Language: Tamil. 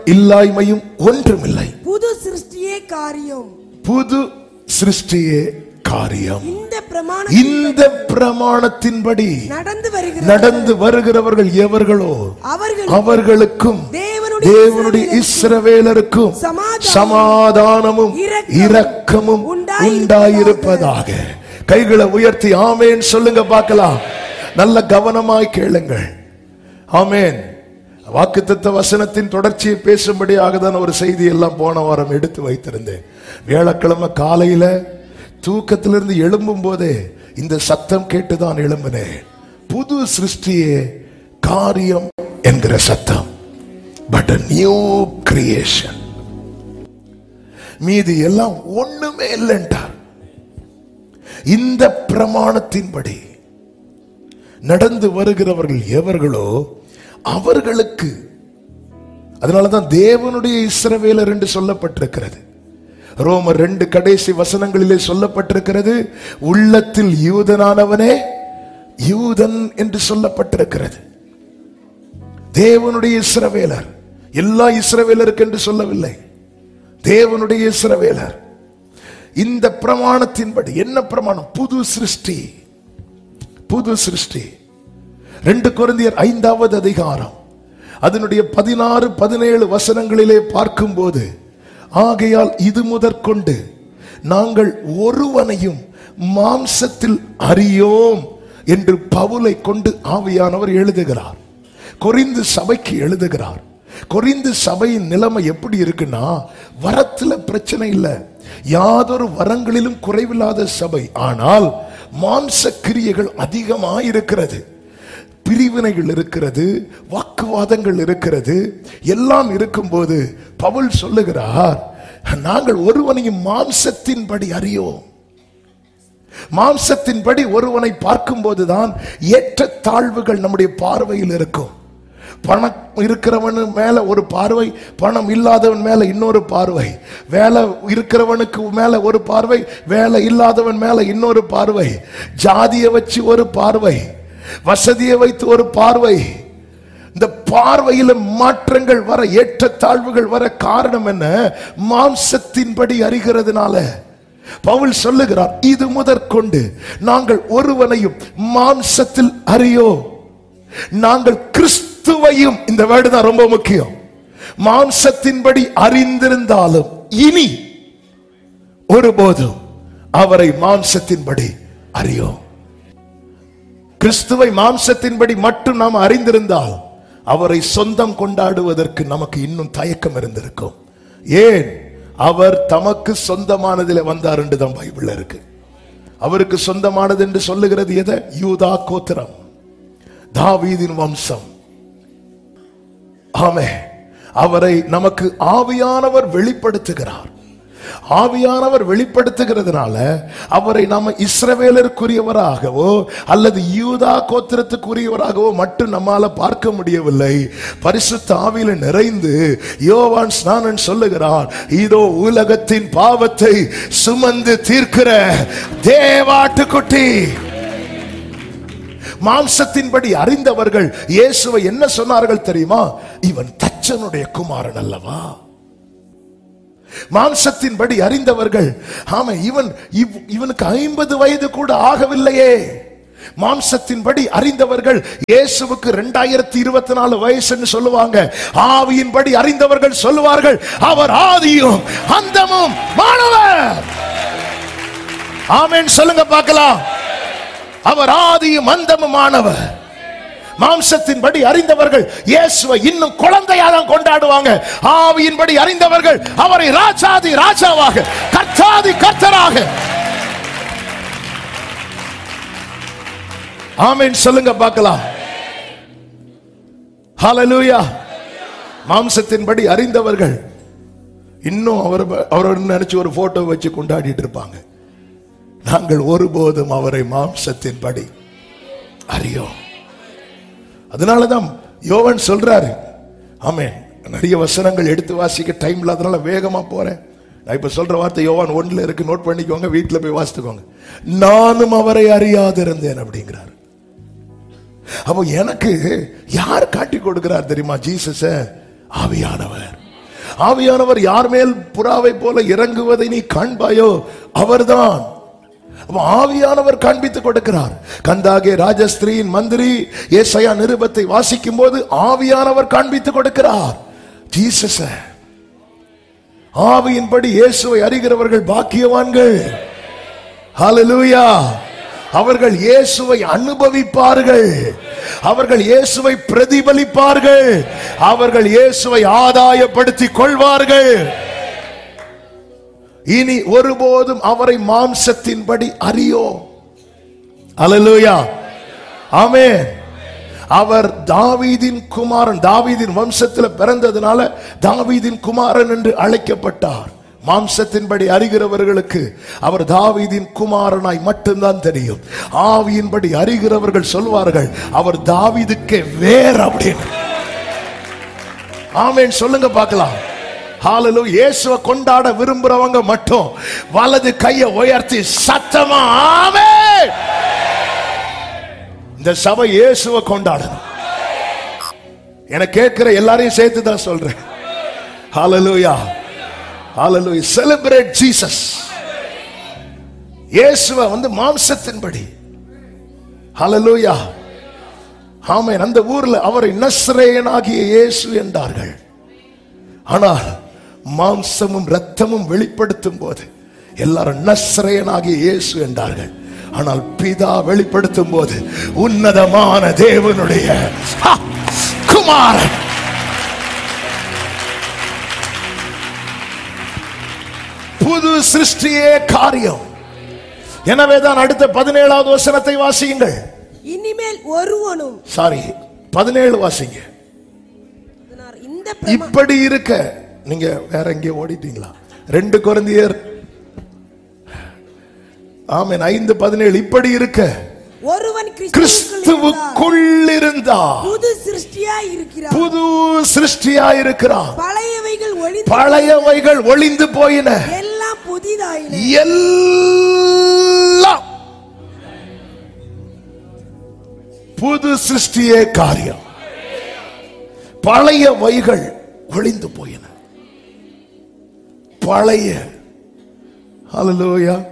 இல்லாய்மையும் ஒன்றுமில்லை புது சிருஷ்டியே காரியம் புது சிருஷ்டியே காரியம் இந்த பிரமாண இந்த பிரமாணத்தின்படி நடந்து வருகிற நடந்து வருகிறவர்கள் எவர்களோ அவர்கள் அவர்களுக்கும் தேவனுடைய தேவனுடைய இஸ்ரவேலருக்கும் சமாதானம், சமாதானமும் இரக்கமும் இரக்கமும் உண்டாயிருப்பதாக. உண்டாயிருப்பதாக கைகளை உயர்த்தி ஆமேன் சொல்லுங்க பார்க்கலாம் நல்ல கவனமாய் கேளுங்கள் ஆமேன் வாக்குத்தத்த வசனத்தின் தொடர்ச்சியை பேசும்படியாக தான் ஒரு செய்தி எல்லாம் போன வாரம் எடுத்து வைத்திருந்தேன் வியாழக்கிழமை காலையில தூக்கத்திலிருந்து எழும்பும் போதே இந்த சத்தம் கேட்டுதான் எழும்பினேன் புது சிருஷ்டியே காரியம் என்கிற சத்தம் பட் நியூ கிரியேஷன் மீதி எல்லாம் ஒண்ணுமே இல்லைன்றார் இந்த பிரமாணத்தின்படி நடந்து வருகிறவர்கள் எவர்களோ அவர்களுக்கு அதனாலதான் தேவனுடைய இஸ்ரவேலர் என்று சொல்லப்பட்டிருக்கிறது ரோமர் ரெண்டு கடைசி வசனங்களிலே சொல்லப்பட்டிருக்கிறது உள்ளத்தில் யூதனானவனே யூதன் என்று சொல்லப்பட்டிருக்கிறது தேவனுடைய இஸ்ரவேலர் எல்லா இஸ்ரவேலருக்கு என்று சொல்லவில்லை தேவனுடைய இஸ்ரவேலர் இந்த பிரமாணத்தின்படி என்ன பிரமாணம் புது சிருஷ்டி புது சிருஷ்டி ரெண்டு கொரிந்தியர் ஐந்தாவது அதிகாரம் அதனுடைய பதினாறு பதினேழு வசனங்களிலே பார்க்கும்போது ஆகையால் இது முதற்கொண்டு நாங்கள் ஒருவனையும் மாம்சத்தில் அறியோம் என்று பவுலை கொண்டு ஆவியானவர் எழுதுகிறார் கொரிந்து சபைக்கு எழுதுகிறார் கொரிந்து சபையின் நிலைமை எப்படி இருக்குன்னா வரத்துல பிரச்சனை இல்லை யாதொரு வரங்களிலும் குறைவில்லாத சபை ஆனால் மாம்ச கிரியைகள் அதிகமாயிருக்கிறது பிரிவினைகள் இருக்கிறது வாக்குவாதங்கள் இருக்கிறது எல்லாம் இருக்கும்போது பவுல் சொல்லுகிறார் நாங்கள் ஒருவனையும் மாம்சத்தின்படி அறியோம் மாம்சத்தின்படி ஒருவனை பார்க்கும்போதுதான் ஏற்ற தாழ்வுகள் நம்முடைய பார்வையில் இருக்கும் பணம் இருக்கிறவன் மேல ஒரு பார்வை பணம் இல்லாதவன் மேல இன்னொரு பார்வை வேலை இருக்கிறவனுக்கு மேல ஒரு பார்வை வேலை இல்லாதவன் மேல இன்னொரு பார்வை ஜாதியை வச்சு ஒரு பார்வை வசதியை வைத்து ஒரு பார்வை இந்த பார்வையில மாற்றங்கள் வர ஏற்றத்தாழ்வுகள் வர காரணம் என்ன மாம்சத்தின்படி அறிகிறதுனால பவுல் சொல்லுகிறார் இது முதற்கொண்டு நாங்கள் ஒருவனையும் மாம்சத்தில் அறியோ நாங்கள் கிறிஸ்துவையும் இந்த வேர்டு தான் ரொம்ப முக்கியம் மாம்சத்தின்படி அறிந்திருந்தாலும் இனி ஒருபோதும் அவரை மாம்சத்தின்படி அறியோம் கிறிஸ்துவை மாம்சத்தின்படி மட்டும் நாம் அறிந்திருந்தால் அவரை சொந்தம் கொண்டாடுவதற்கு நமக்கு இன்னும் தயக்கம் இருந்திருக்கும் ஏன் அவர் தமக்கு சொந்தமானதில் வந்தார் என்று தான் பைபிள்ல இருக்கு அவருக்கு சொந்தமானது என்று சொல்லுகிறது எதை யூதா கோத்திரம் தாவீதின் வம்சம் ஆமே அவரை நமக்கு ஆவியானவர் வெளிப்படுத்துகிறார் ஆவியானவர் வெளிப்படுத்துகிறதுனால அவரை நாம இஸ்ரவேலருக்குரியவராகவோ அல்லது யூதா கோத்திரத்துக்குரியவராகவோ மட்டும் நம்மால பார்க்க முடியவில்லை பரிசுத்த ஆவியில நிறைந்து யோவான் ஸ்நானன் சொல்லுகிறார் இதோ உலகத்தின் பாவத்தை சுமந்து தீர்க்கிற தேவாட்டுக்குட்டி மாம்சத்தின்படி அறிந்தவர்கள் இயேசுவை என்ன சொன்னார்கள் தெரியுமா இவன் தச்சனுடைய குமாரன் அல்லவா மாம்சத்தின்படி அறிந்தவர்கள் ஆமா இவன் இவ்- இவனுக்கு ஐம்பது வயது கூட ஆகவில்லையே மாம்சத்தின்படி அறிந்தவர்கள் இயேசுவுக்கு ரெண்டாயிரத்தி இருபத்தி நாலு வயசுன்னு சொல்லுவாங்க ஆவியின்படி அறிந்தவர்கள் சொல்லுவார்கள் அவர் ஆதியும் அந்தமும் மாணவர் ஆமென் சொல்லுங்க பார்க்கலாம் அவர் ஆதியும் அந்தமுமானவர் மாம்சத்தின்படி அறிந்தவர்கள் இயேசுவை இன்னும் குழந்தையா தான் கொண்டாடுவாங்க ஆவியின்படி அறிந்தவர்கள் அவரை ராஜாதி ராஜாவாக கர்த்தாதி கர்த்தராக ஆமென் சொல்லுங்க பார்க்கலாம் ஹalleluya மாம்சத்தின்படி அறிந்தவர்கள் இன்னும் அவர் அவர் நினைச்சு ஒரு போட்டோ வச்சு கொண்டாடிட்டு இருப்பாங்க நாங்கள் ஒருபோதும் அவரை மாம்சத்தின்படி அறியோம் அதனாலதான் யோவன் சொல்றாரு ஆமே நிறைய வசனங்கள் எடுத்து வாசிக்க டைம் இல்லாதனால வேகமா போறேன் நான் இப்ப சொல்ற வார்த்தை யோவான் ஒன்றுல இருக்கு நோட் பண்ணிக்கோங்க வீட்டுல போய் வாசித்துக்கோங்க நானும் அவரை அறியாதிருந்தேன் அப்படிங்கிறார் அப்போ எனக்கு யார் காட்டி கொடுக்கிறார் தெரியுமா ஜீசஸ ஆவியானவர் ஆவியானவர் யார் மேல் புறாவை போல இறங்குவதை நீ காண்பாயோ அவர்தான் அப்ப ஆவியானவர் காண்பித்துக் கொடுக்கிறார் கந்தாகே ராஜஸ்திரியின் மந்திரி ஏசையா நிருபத்தை வாசிக்கும் போது ஆவியானவர் காண்பித்துக் கொடுக்கிறார் ஜீசஸ ஆவியின்படி இயேசுவை அறிகிறவர்கள் பாக்கியவான்கள் ஹalleluya அவர்கள் இயேசுவை அனுபவிப்பார்கள் அவர்கள் இயேசுவை பிரதிபலிப்பார்கள் அவர்கள் இயேசுவை ஆதாயப்படுத்திக் கொள்வார்கள் இனி ஒருபோதும் அவரை மாம்சத்தின்படி அறியோ அல்லேலூயா ஆமென் அவர் தாவீதின் குமாரன் தாவீதின் வம்சத்தில் பிறந்ததுனால தாவீதின் குமாரன் என்று அழைக்கப்பட்டார் மாம்சத்தின்படி அறிகிறவர்களுக்கு அவர் தாவீதின் குமாரனாய் மட்டும்தான் தெரியும் ஆவியின்படி அறிகிறவர்கள் சொல்வார்கள் அவர் தாவீதுக்கு வேற அப்படின்னு ஆமென் சொல்லுங்க பார்க்கலாம் ஹாலலு இயேசுவை கொண்டாட விரும்புறவங்க மட்டும் வலது கையை உயர்த்தி சத்தமா ஆமென் இந்த சபை இயேசுவை கொண்டாடணும் என கேட்கிற எல்லாரையும் சேர்த்து தான் சொல்றேன் ஹalleluya ஹalleluya செலிப்ரேட் ஜீசஸ் இயேசுவை வந்து மாம்சத்தின்படி ஹalleluya ஆமென் அந்த ஊர்ல அவரை நஸ்ரேயனாகிய இயேசு என்றார்கள் ஆனால் மாம்சமும் இரத்தமும் வெளிப்படுத்தும் போது எல்லாரும் நஸ்ரேயனாகிய இயேசு என்றார்கள் ஆனால் பிதா வெளிப்படுத்தும் போது உன்னதமான தேவனுடைய ஹா, குமாரன் புது சிருஷ்டியே காரியம் எனவேதான் அடுத்த பதினேழாவது வசனத்தை வாசியுங்கள் இனிமேல் ஒருவனும் சாரி பதினேழு வாசிங்க இந்த பிரமா- இப்படி இருக்க நீங்க வேற எங்கேயோ ஓடிட்டீங்களா ரெண்டு குழந்தையர் ஆமென் ஐந்து பதினேழு இப்படி இருக்க ஒருவன் கிறிஸ்துவுக்குள் இருந்தால் கிறிஸ்துவுக்குள் இருந்தா புது சிருஷ்டியா இருக்கிறார் புது சிருஷ்டியா இருக்கிறான் பழையவைகள் ஒளிந்து பழையவைகள் ஒளிந்து போயின எல்லாம் புதிதாயின எல்லாம் புது சிருஷ்டியே காரியம் பழைய வைகள் ஒளிந்து போயின பழைய ஹalleluya